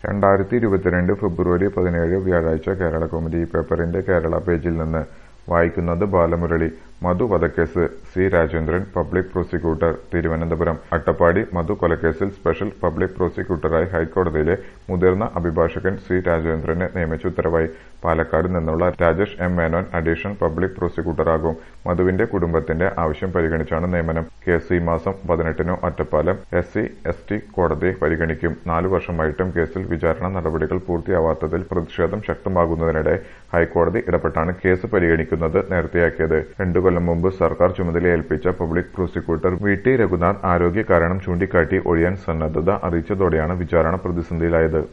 രണ്ടായിരത്തി ഇരുപത്തിരണ്ട് ഫെബ്രുവരി പതിനേഴ് വ്യാഴാഴ്ച കേരള കൗമുദി പേപ്പറിന്റെ കേരള പേജിൽ നിന്ന് വായിക്കുന്നത് ബാലമുരളി മധു വധക്കേസ് C Rajendran public prosecutor Thiruvananthapuram Attappadi Madhu കൊലക്കേസിൽ സ്പെഷ്യൽ പബ്ലിക് പ്രോസിക്യൂട്ടറായി ഹൈക്കോടതിയിലെ മുതിർന്ന അഭിഭാഷകൻ സി രാജേന്ദ്രനെ നിയമിച്ച ഉത്തരവായി പാലക്കാട് നിന്നുള്ള Rajesh M Menon additional public പ്രോസിക്യൂട്ടറാകും മധുവിന്റെ കുടുംബത്തിന്റെ ആവശ്യം പരിഗണിച്ചാണ് നിയമനം കേസ് ഈ മാസം പതിനെട്ടിന് Ottapalam S C S T കോടതി പരിഗണിക്കും നാലു വർഷമായിട്ടും കേസിൽ വിചാരണ നടപടികൾ പൂർത്തിയാവാത്തതിൽ പ്രതിഷേധം ശക്തമാകുന്നതിനിടെ ഹൈക്കോടതി ഇടപെട്ടാണ് കേസ് പരിഗണിക്കുന്നത് നേരത്തെയാക്കിയത് രണ്ടു കൊല്ലം മുമ്പ് സർക്കാർ ചുമതലയേൽപ്പിച്ച public prosecutor V T Raghunath ആരോഗ്യ കാരണം ചൂണ്ടിക്കാട്ടി ഒഴിയാൻ സന്നദ്ധത അറിയിച്ചതോടെയാണ് വിചാരണ പ്രതിസന്ധിയിലായത്